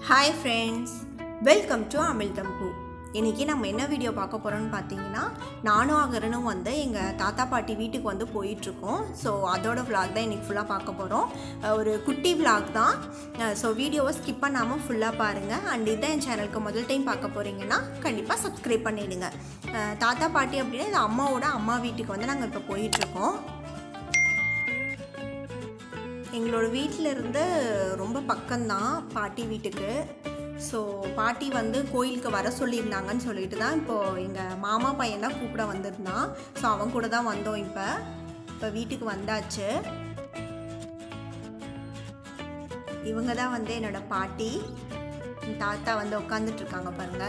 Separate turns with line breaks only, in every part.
hi friends welcome to Amizhtham பூ இன்றைக்கி நம்ம என்ன வீடியோ பார்க்க போகிறோம்னு பார்த்தீங்கன்னா நானும் அகரனும் வந்து எங்கள் தாத்தா பாட்டி வீட்டுக்கு வந்து போயிட்டுருக்கோம் ஸோ அதோட vlog தான் இன்றைக்கி ஃபுல்லாக பார்க்க போகிறோம் ஒரு குட்டி vlog தான் ஸோ வீடியோவை ஸ்கிப் பண்ணாமல் ஃபுல்லாக பாருங்கள் அண்ட் இதான் என் சேனலுக்கு முதல் டைம் பார்க்க போகிறீங்கன்னா கண்டிப்பாக சப்ஸ்கிரைப் பண்ணிவிடுங்க தாத்தா பாட்டி அப்படின்னா இது அம்மாவோட அம்மா வீட்டுக்கு வந்து நாங்கள் இப்போ போயிட்டுருக்கோம் எங்களோட வீட்டில் இருந்து ரொம்ப பக்கம்தான் பாட்டி வீட்டுக்கு ஸோ பாட்டி வந்து கோயிலுக்கு வர சொல்லியிருந்தாங்கன்னு சொல்லிட்டு தான் இப்போது எங்கள் மாமா பையன் தான் கூப்பிட வந்திருந்தான் ஸோ அவன் கூட தான் வந்தோம் இப்போ இப்போ வீட்டுக்கு வந்தாச்சு இவங்க தான் வந்து என்னோட பாட்டி என் தாத்தா வந்து உட்காந்துட்டு இருக்காங்க பாருங்க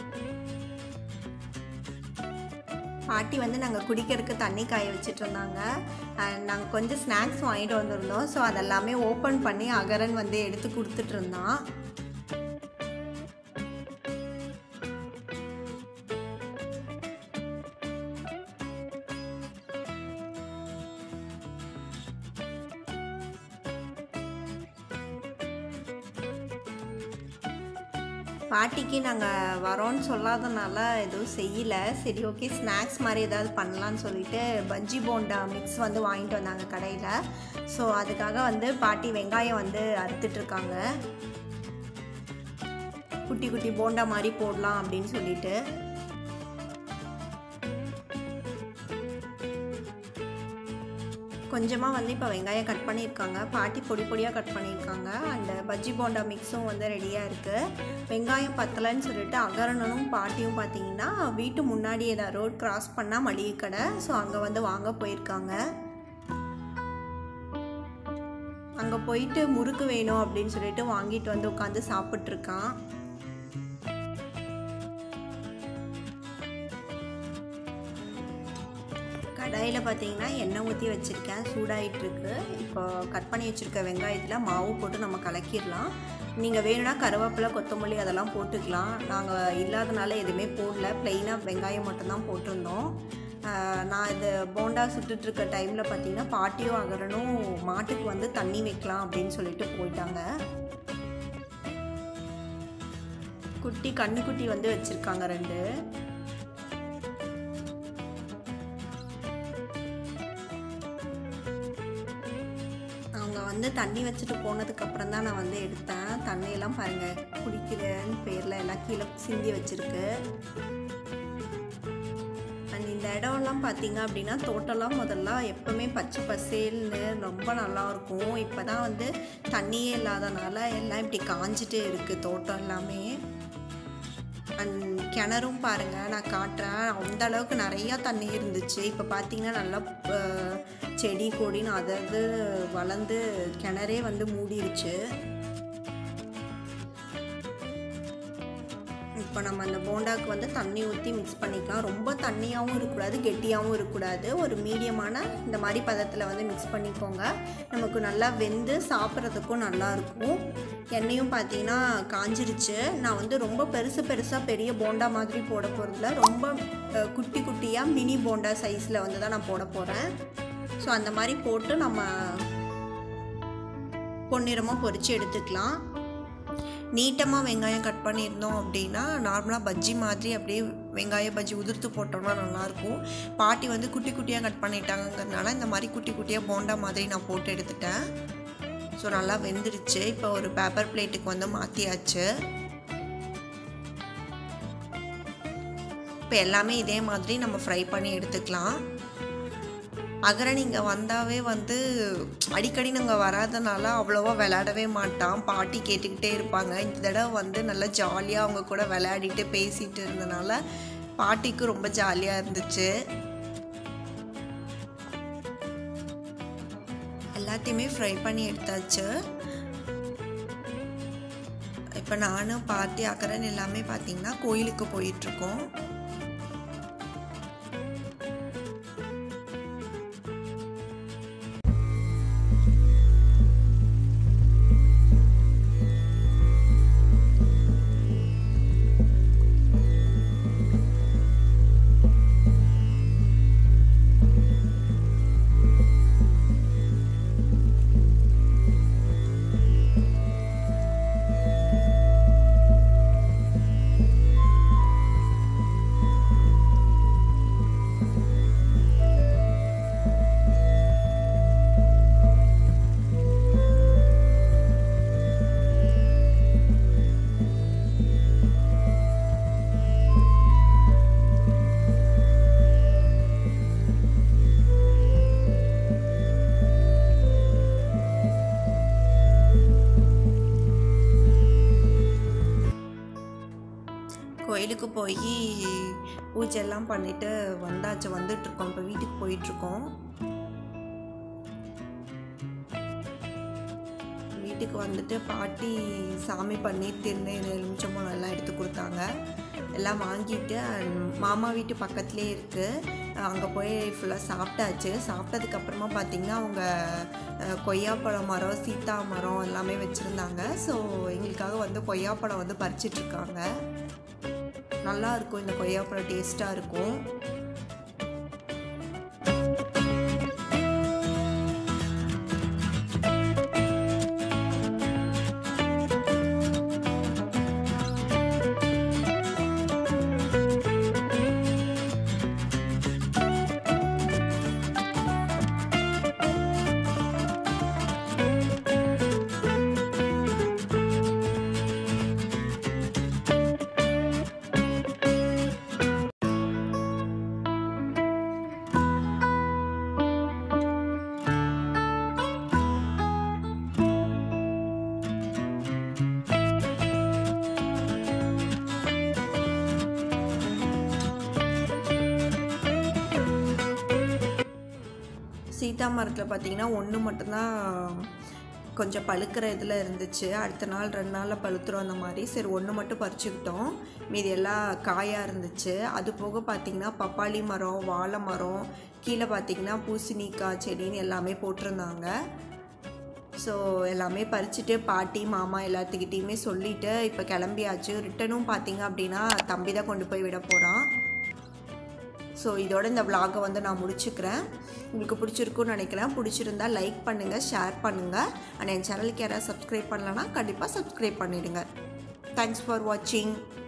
பாட்டி வந்து நாங்கள் குடிக்கிறதுக்கு தண்ணி காய வச்சுட்டு இருந்தாங்க அண்ட் நாங்கள் கொஞ்சம் ஸ்நாக்ஸ் வாங்கிட்டு வந்திருந்தோம் ஸோ அதெல்லாமே ஓப்பன் பண்ணி அகரன் வந்து எடுத்து கொடுத்துட்டு இருந்தான் பாட்டிக்கு நாங்கள் வரோன்னு சொல்லாதனால எதுவும் செய்யலை சரி ஓகே ஸ்நாக்ஸ் மாதிரி ஏதாவது பண்ணலான்னு சொல்லிட்டு பஜ்ஜி போண்டா மிக்ஸ் வந்து வாங்கிட்டு வந்தாங்க கடையில் ஸோ அதுக்காக வந்து பாட்டி வெங்காயம் வந்து அறுத்துட்டு இருக்காங்க குட்டி குட்டி போண்டா மாதிரி போடலாம் அப்படின்னு சொல்லிட்டு கொஞ்சமாக வந்து இப்போ வெங்காயம் கட் பண்ணியிருக்காங்க பாட்டி பொடி பொடியாக கட் பண்ணியிருக்காங்க அண்ட் பஜ்ஜி போண்டா மிக்ஸும் வந்து ரெடியாக இருக்குது வெங்காயம் பத்தலைன்னு சொல்லிட்டு அகரணனும் பாட்டியும் பார்த்தீங்கன்னா வீட்டு முன்னாடி ஏதாவது ரோட் கிராஸ் பண்ணால் மளிகை கடை ஸோ அங்கே வந்து வாங்க போயிருக்காங்க அங்கே போயிட்டு முறுக்கு வேணும் அப்படின்னு சொல்லிட்டு வாங்கிட்டு வந்து உட்காந்து சாப்பிட்ருக்கான் கடாயில் பார்த்தீங்கன்னா எண்ணெய் ஊற்றி வச்சுருக்கேன் சூடாயிட்டுருக்கு இப்போ கட் பண்ணி வச்சுருக்க வெங்காயத்தில் மாவு போட்டு நம்ம கலக்கிடலாம் நீங்கள் வேணும்னா கருவேப்பிலை கொத்தமல்லி அதெல்லாம் போட்டுக்கலாம் நாங்கள் இல்லாதனால எதுவுமே போடல ப்ளெயினாக வெங்காயம் மட்டும்தான் போட்டிருந்தோம் நான் இது போண்டா சுட்டுட்ருக்க டைமில் பார்த்தீங்கன்னா பாட்டியும் அகரனும் மாட்டுக்கு வந்து தண்ணி வைக்கலாம் அப்படின்னு சொல்லிட்டு போயிட்டாங்க குட்டி கண்ணுக்குட்டி வந்து வச்சுருக்காங்க ரெண்டு அவங்க வந்து தண்ணி வச்சுட்டு போனதுக்கப்புறம் தான் நான் வந்து எடுத்தேன் தண்ணியெல்லாம் பாருங்கள் குடிக்கிறேன்னு பேரில் எல்லாம் கீழே சிந்தி வச்சுருக்கு அண்ட் இந்த இடம்லாம் பார்த்தீங்க அப்படின்னா தோட்டம்லாம் முதல்ல எப்போவுமே பச்சை பசேல்னு ரொம்ப நல்லாயிருக்கும் இப்போ தான் வந்து தண்ணியே இல்லாதனால எல்லாம் இப்படி காஞ்சிட்டு இருக்குது தோட்டம் எல்லாமே அண்ட் கிணறும் பாருங்கள் நான் காட்டுறேன் அந்த அளவுக்கு நிறையா தண்ணி இருந்துச்சு இப்போ பார்த்தீங்கன்னா நல்லா செடி கொடின்னு அதாவது வளர்ந்து கிணறே வந்து மூடிடுச்சு இப்போ நம்ம அந்த போண்டாக்கு வந்து தண்ணி ஊற்றி மிக்ஸ் பண்ணிக்கலாம் ரொம்ப தண்ணியாகவும் இருக்கக்கூடாது கெட்டியாகவும் இருக்கக்கூடாது ஒரு மீடியமான இந்த மாதிரி பதத்தில் வந்து மிக்ஸ் பண்ணிக்கோங்க நமக்கு நல்லா வெந்து சாப்பிட்றதுக்கும் நல்லாயிருக்கும் எண்ணெயும் பார்த்தீங்கன்னா காஞ்சிருச்சு நான் வந்து ரொம்ப பெருசு பெருசாக பெரிய போண்டா மாதிரி போட போகிறதில்ல ரொம்ப குட்டி குட்டியாக மினி போண்டா சைஸில் வந்து தான் நான் போட போகிறேன் ஸோ அந்த மாதிரி போட்டு நம்ம பொன்னிறமாக பொரித்து எடுத்துக்கலாம் நீட்டமாக வெங்காயம் கட் பண்ணியிருந்தோம் அப்படின்னா நார்மலாக பஜ்ஜி மாதிரி அப்படியே வெங்காய பஜ்ஜி உதிர்த்து போட்டோம்னா நல்லாயிருக்கும் பாட்டி வந்து குட்டி குட்டியாக கட் பண்ணிட்டாங்கிறதுனால இந்த மாதிரி குட்டி குட்டியாக போண்டா மாதிரி நான் போட்டு எடுத்துட்டேன் ஸோ நல்லா வெந்துருச்சு இப்போ ஒரு பேப்பர் பிளேட்டுக்கு வந்து மாற்றியாச்சு இப்போ எல்லாமே இதே மாதிரி நம்ம ஃப்ரை பண்ணி எடுத்துக்கலாம் அகரன் இங்கே வந்தாவே வந்து அடிக்கடி நாங்கள் வராதனால அவ்வளோவா விளையாடவே மாட்டான் பாட்டி கேட்டுக்கிட்டே இருப்பாங்க இந்த தடவை வந்து நல்லா ஜாலியாக அவங்க கூட விளையாடிட்டு பேசிகிட்டு இருந்தனால பாட்டிக்கு ரொம்ப ஜாலியாக இருந்துச்சு எல்லாத்தையுமே ஃப்ரை பண்ணி எடுத்தாச்சு இப்போ நானும் பாட்டி அக்கரன் எல்லாமே பார்த்தீங்கன்னா கோயிலுக்கு போயிட்டுருக்கோம் கோயிலுக்கு போய் பூஜையெல்லாம் பண்ணிட்டு வந்தாச்சு வந்துட்ருக்கோம் இப்போ வீட்டுக்கு போயிட்டுருக்கோம் வீட்டுக்கு வந்துட்டு பாட்டி சாமி பண்ணி திருநீர் எலுமிச்சம்பழம் எல்லாம் எடுத்து கொடுத்தாங்க எல்லாம் வாங்கிட்டு and மாமா வீட்டு பக்கத்துலேயே இருக்குது அங்கே போய் ஃபுல்லாக சாப்பிட்டாச்சு சாப்பிட்டதுக்கப்புறமா பார்த்திங்கன்னா அவங்க அஹ், கொய்யாப்பழம் மரம் சீத்தா மரம் எல்லாமே வச்சுருந்தாங்க ஸோ எங்களுக்காக வந்து கொய்யாப்பழம் வந்து பறிச்சிட்ருக்காங்க நல்லா இருக்கும் இந்த கொய்யாப்பழம் டேஸ்ட்டாக இருக்கும் சீதா மரத்தில் பார்த்தீங்கன்னா ஒன்று மட்டும்தான் கொஞ்சம் பழுக்கிற இதில் இருந்துச்சு அடுத்த நாள் ரெண்டு நாளில் பழுத்துரும் அந்த மாதிரி சரி ஒன்று மட்டும் பறிச்சுக்கிட்டோம் மீதி எல்லாம் காயாக இருந்துச்சு அது போக பார்த்திங்கன்னா பப்பாளி மரம் வாழை மரம் கீழே பார்த்திங்கன்னா பூசணிக்காய் செடின்னு எல்லாமே போட்டிருந்தாங்க ஸோ எல்லாமே பறிச்சுட்டு பாட்டி மாமா எல்லாத்துக்கிட்டேயுமே சொல்லிவிட்டு இப்போ கிளம்பியாச்சு ரிட்டனும் பார்த்தீங்க அப்படின்னா தம்பி தான் கொண்டு போய் விட போகிறான் ஸோ இதோட இந்த vlog-அ வந்து நான் முடிச்சுக்கிறேன் உங்களுக்கு பிடிச்சிருக்குன்னு நினைக்கிறேன் பிடிச்சிருந்தா லைக் பண்ணுங்கள் ஷேர் பண்ணுங்கள் அண்ட் என் சேனலுக்கு யாராவது சப்ஸ்கிரைப் பண்ணலன்னா கண்டிப்பாக சப்ஸ்கிரைப் பண்ணிவிடுங்க தேங்க்ஸ் ஃபார் வாட்சிங்